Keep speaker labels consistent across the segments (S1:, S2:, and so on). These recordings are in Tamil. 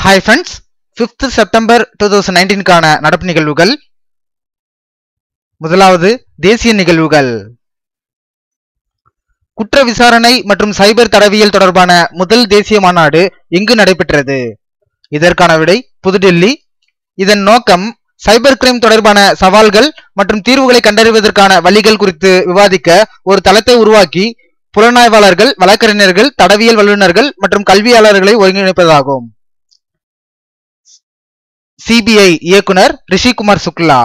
S1: hi friends fifth September two thousand நைன்டீனுக்கான நடப்பு நிகழ்வுகள் முதலாவது தேசிய நிகழ்வுகள் குற்ற விசாரணை மற்றும் சைபர் தடவியல் தொடர்பான முதல் தேசிய மாநாடு எங்கு நடைபெற்றது இதற்கான விடை புதுடெல்லி இதன் நோக்கம் சைபர் கிரைம் தொடர்பான சவால்கள் மற்றும் தீர்வுகளை கண்டறிவதற்கான வழிகள் குறித்து விவாதிக்க ஒரு தளத்தை உருவாக்கி புலனாய்வாளர்கள் வழக்கறிஞர்கள் தடவியல் வல்லுநர்கள் மற்றும் கல்வியாளர்களை ஒருங்கிணைப்பதாகும் சிபிஐ இயக்குனர் ரிஷிகுமார் சுக்லா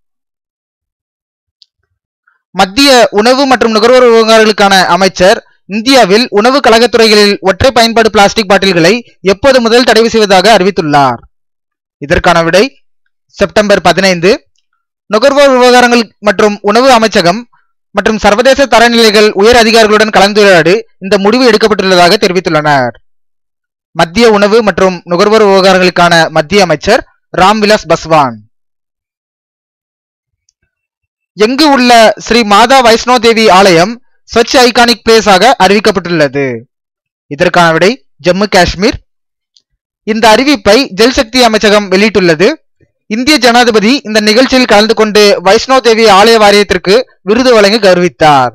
S1: மத்திய உணவு மற்றும் நுகர்வோர் விவகாரங்களுக்கான அமைச்சர் இந்தியாவில் உணவு கழகத்துறைகளில் ஒற்றை பயன்பாடு பிளாஸ்டிக் பாட்டில்களை எப்போது முதல் தடை செய்வதாக அறிவித்துள்ளார் இதற்கான விடை செப்டம்பர் பதினைந்து நுகர்வோர் விவகாரங்கள் மற்றும் உணவு அமைச்சகம் மற்றும் சர்வதேச தரநிலைகள் உயர் அதிகாரிகளுடன் கலந்துரையாடி இந்த முடிவு எடுக்கப்பட்டுள்ளதாக தெரிவித்துள்ளனர் மத்திய உணவு மற்றும் நுகர்வோர் விவகாரங்களுக்கான மத்திய அமைச்சர் ராம்விலாஸ் பஸ்வான் எங்கு உள்ள ஸ்ரீ மாதா வைஷ்ணோ தேவி ஆலயம் ஸ்வச் ஐகானிக் பிளேஸ் ஆக அறிவிக்கப்பட்டுள்ளது இதற்கான விடை ஜம்மு காஷ்மீர் இந்த அறிவிப்பை ஜல் சக்தி அமைச்சகம் வெளியிட்டுள்ளது இந்திய ஜனாதிபதி இந்த நிகழ்ச்சியில் கலந்து கொண்டு வைஷ்ணோ தேவி ஆலய வாரியத்திற்கு விருது வழங்கி கௌரவித்தார்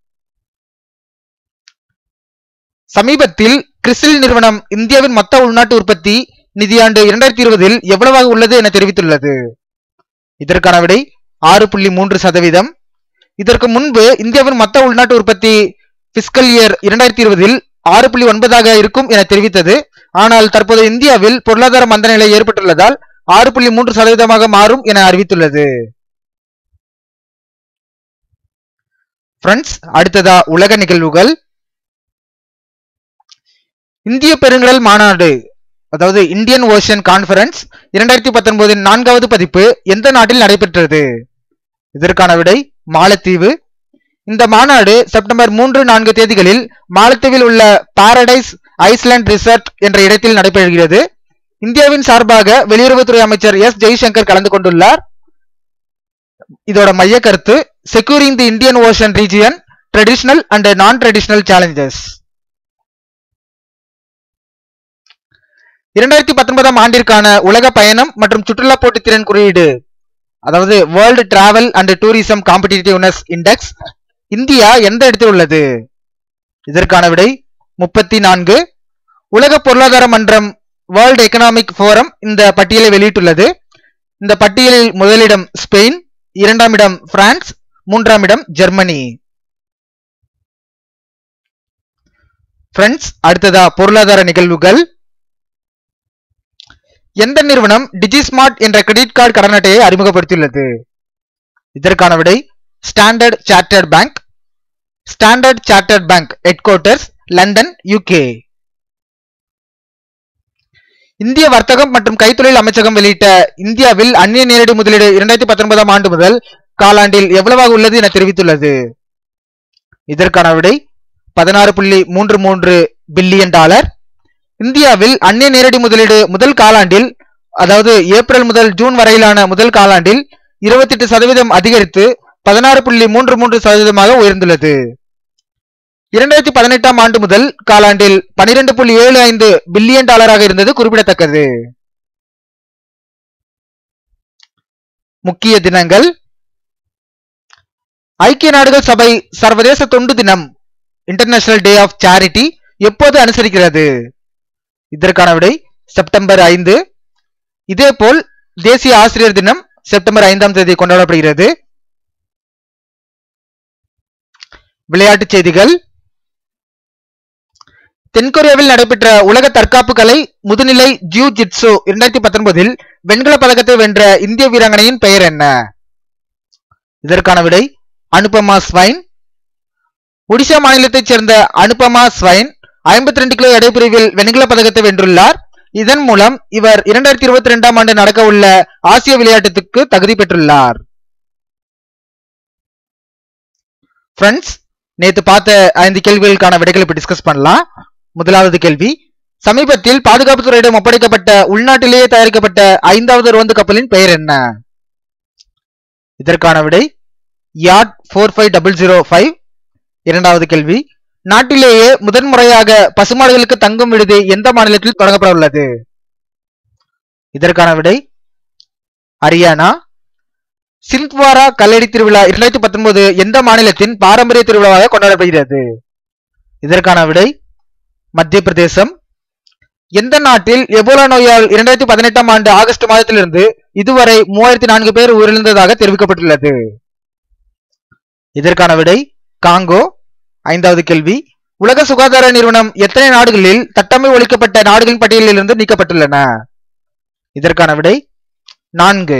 S1: சமீபத்தில் கிறிஸ்டில் நிறுவனம் இந்தியாவின் மொத்த உள்நாட்டு உற்பத்தி நிதியாண்டு இரண்டாயிரத்தி இருபதில் எவ்வளவாக உள்ளது என தெரிவித்துள்ளது இதற்கான விடை ஆறு புள்ளி மூன்று சதவீதம் இதற்கு முன்பு இந்தியாவின் மொத்த உள்நாட்டு உற்பத்தி பிஸ்கல் இயர் இரண்டாயிரத்தி இருபதில் ஆறு புள்ளி ஒன்பதாக இருக்கும் என தெரிவித்தது ஆனால் தற்போது இந்தியாவில் பொருளாதார மந்த நிலை ஏற்பட்டுள்ளதால் ஆறு புள்ளி மூன்று சதவீதமாக மாறும் என அறிவித்துள்ளது ஃப்ரெண்ட்ஸ் அடுத்ததா உலக நிகழ்வுகள் இந்திய பெருங்கடல் மாநாடு அதாவது இந்தியன் ஓஷன் கான்ஃபரன்ஸ் இரண்டாயிரத்தி பத்தொன்பதின் நான்காவது பதிப்பு எந்த நாட்டில் நடைபெற்றது இதற்கான விடை மாலத்தீவு இந்த மாநாடு செப்டம்பர் மூன்று நான்கு தேதிகளில் மாலத்தீவில் உள்ள பாரடைஸ் ஐஸ்லாண்ட் ரிசர்ட் என்ற இடத்தில் நடைபெறுகிறது இந்தியாவின் சார்பாக வெளியுறவுத்துறை அமைச்சர் எஸ் ஜெய்சங்கர் கலந்து கொண்டுள்ளார் இதோட மைய கருத்து securing the Indian ocean region traditional and non traditional challenges இரண்டாயிரத்தி பத்தொன்பதாம் ஆண்டிற்கான உலக பயணம் மற்றும் சுற்றுலா போட்டித்திறன் குறியீடு அதாவது world travel and tourism competitiveness index India எந்த இடத்தில் உள்ளது இதற்கான விடை முப்பத்தி நான்கு உலக பொருளாதார மன்றம் வேர்ல்டு எக்கனாமிக் ஃபோரம் இந்த பட்டியலை வெளியிட்டுள்ளது இந்த பட்டியலில் முதலிடம் ஸ்பெயின் இரண்டாம் இடம் பிரான்ஸ் மூன்றாம் இடம் ஜெர்மனி ஃப்ரெண்ட்ஸ் அடுத்ததா பொருளாதார நிகழ்வுகள் எந்த நிறுவனம் டிஜிஸ்மார்ட் என்ற கிரெடிட் கார்டு கடன் அட்டையை அறிமுகப்படுத்தியுள்ளது இதற்கான விடை standard chartered bank standard chartered bank headquarters London UK இந்திய வர்த்தகம் மற்றும் கைத்தொழில் அமைச்சகம் வெளியிட்ட இந்தியாவில் அந்நிய நேரடி முதலீடு இரண்டாயிரத்தி பத்தொன்பதாம் ஆண்டு முதல் காலாண்டில் எவ்வளவாக உள்ளது என தெரிவித்துள்ளது இதற்கான விடை பதினாறு புள்ளி மூன்று மூன்று பில்லியன் டாலர் இந்தியாவில் அந்நிய நேரடி முதலீடு முதல் காலாண்டில் அதாவது ஏப்ரல் முதல் ஜூன் வரையிலான முதல் காலாண்டில் இருபத்தி எட்டு சதவீதம் அதிகரித்து பதினாறு புள்ளி மூன்று மூன்று சதவீதமாக உயர்ந்துள்ளது இரண்டாயிரத்தி பதினெட்டாம் ஆண்டு முதல் காலாண்டில் பனிரெண்டு புள்ளி ஏழு ஐந்து பில்லியன் டாலராக இருந்தது குறிப்பிடத்தக்கது முக்கிய தினங்கள் ஐக்கிய நாடுகள் சபை சர்வதேச தொண்டு தினம் இன்டர்நேஷனல் டே ஆஃப் சேரிட்டி எப்போது அனுசரிக்கிறது இதற்கான விடை செப்டம்பர் ஐந்து இதேபோல் தேசிய ஆசிரியர் தினம் செப்டம்பர் ஐந்தாம் தேதி கொண்டாடப்படுகிறது விளையாட்டுச் செய்திகள் தென்கொரியாவில் நடைபெற்ற உலக தற்காப்பு கலை முதுநிலை ஜியூ ஜிட்சு இரண்டாயிரத்தி பத்தொன்பதில் வெண்கல பதக்கத்தை வென்ற இந்திய வீராங்கனையின் பெயர் என்ன இதற்கான விடை அனுபமா ஸ்வைன் ஒடிசா மாநிலத்தைச் சேர்ந்த அனுபமா ஸ்வைன் ஐம்பத்தி ரெண்டு கிலோ எடை பிரிவில் வெண்கல பதக்கத்தை வென்றுள்ளார் இதன் மூலம் இவர் இரண்டாயிரத்தி இருபத்தி ரெண்டாம் ஆண்டு நடக்க உள்ள ஆசிய விளையாட்டுக்கு தகுதி பெற்றுள்ளார் ஃப்ரெண்ட்ஸ் நேத்து பார்த்த ஐந்து கேள்விகளுக்கான விடைகளை இப்ப டிஸ்கஸ் பண்ணலாம் முதலாவது கேள்வி சமீபத்தில் பாதுகாப்புத்துறையிடம் ஒப்படைக்கப்பட்ட உள்நாட்டிலேயே தயாரிக்கப்பட்ட ஐந்தாவது ரோந்து கப்பலின் பெயர் என்ன இதற்கான விடை yard four five double zero five இரண்டாவது கேள்வி நாட்டிலேயே முதன்முறையாக பசுமாடுகளுக்கு தங்கும் விடுதி எந்த மாநிலத்தில் தொடங்கப்பட உள்ளது இதற்கான விடை ஹரியானா சிந்த்வாரா கல்லடி திருவிழா இரண்டாயிரத்தி பத்தொன்பது எந்த மாநிலத்தின் பாரம்பரிய திருவிழாவாக கொண்டாடப்படுகிறது இதற்கான விடை மத்திய பிரதேசம் எந்த நாட்டில் எபோலா நோயால் இரண்டாயிரத்தி பதினெட்டாம் ஆண்டு ஆகஸ்ட் மாதத்திலிருந்து இதுவரை மூவாயிரத்தி நான்கு பேர் உயிரிழந்ததாக தெரிவிக்கப்பட்டுள்ளது இதற்கான விடை காங்கோ ஐந்தாவது கேள்வி உலக சுகாதார நிறுவனம் எத்தனை நாடுகளில் தட்டமை ஒழிக்கப்பட்ட நாடுகளின் பட்டியலில் இருந்து நீக்கப்பட்டுள்ளன இதற்கான விடை நான்கு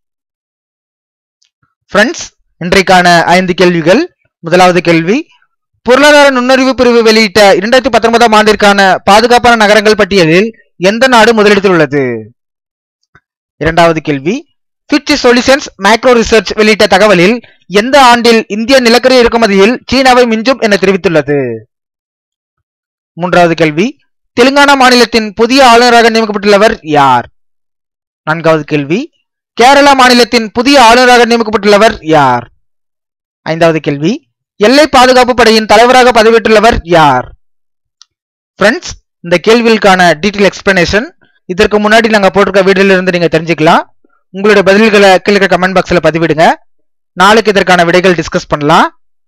S1: ஃப்ரெண்ட்ஸ் இன்றைக்கான ஐந்து கேள்விகள் முதலாவது கேள்வி பொருளாதார நுண்ணறிவு பிரிவு வெளியிட்ட இரண்டாயிரத்தி பத்தொன்பதாம் ஆண்டிற்கான பாதுகாப்பான நகரங்கள் பட்டியலில் எந்த நாடு முதலிடத்தில் உள்ளது இரண்டாவது கேள்வி ஃபிட்ச் சொல்யூஷன்ஸ் மேக்ரோ ரிசர்ச் வெளியிட்ட தகவலில் எந்த ஆண்டில் இந்திய நிலக்கரி இறக்குமதியில் சீனாவை மிஞ்சும் என தெரிவித்துள்ளது மூன்றாவது கேள்வி தெலுங்கானா மாநிலத்தின் புதிய ஆளுநராக நியமிக்கப்பட்டுள்ளவர் யார் நான்காவது கேள்வி கேரளா மாநிலத்தின் புதிய ஆளுநராக நியமிக்கப்பட்டுள்ளவர் யார் ஐந்தாவது கேள்வி எல்லை பாதுகாப்பு படையின் தலைவராக பதவியேற்றுள்ளவர் யார் ஃப்ரெண்ட்ஸ் இந்த கேள்விகளுக்கான டீட்டெயில் எக்ஸ்பிளனேஷன் இதற்கு முன்னாடி நாங்கள் போட்டிருக்க வீடியோல இருந்து நீங்க தெரிஞ்சுக்கலாம் உங்களுடைய பதில்களை கீழே கமெண்ட் பாக்ஸ்ல பதிவிடுங்க நாளைக்கு இதற்கான விடைகள் டிஸ்கஸ் பண்ணலாம்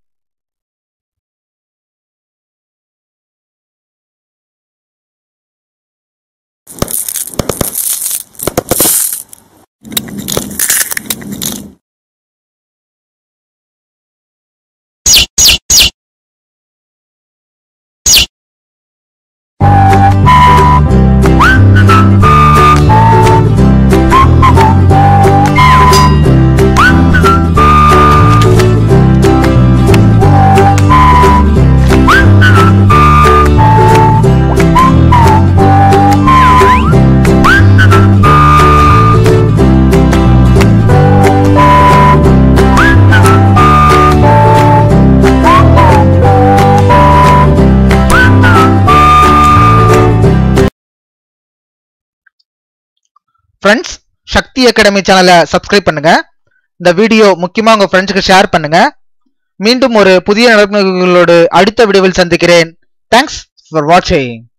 S1: ஃப்ரெண்ட்ஸ் சக்தி அகாடமி சேனலை சப்ஸ்கிரைப் பண்ணுங்க இந்த வீடியோ முக்கியமா உங்க ஃப்ரெண்ட்ஸுக்கு ஷேர் பண்ணுங்க மீண்டும் ஒரு புதிய நடப்புகளோடு அடுத்த வீடியோவில் சந்திக்கிறேன் தேங்க்ஸ் ஃபார் வாட்சிங்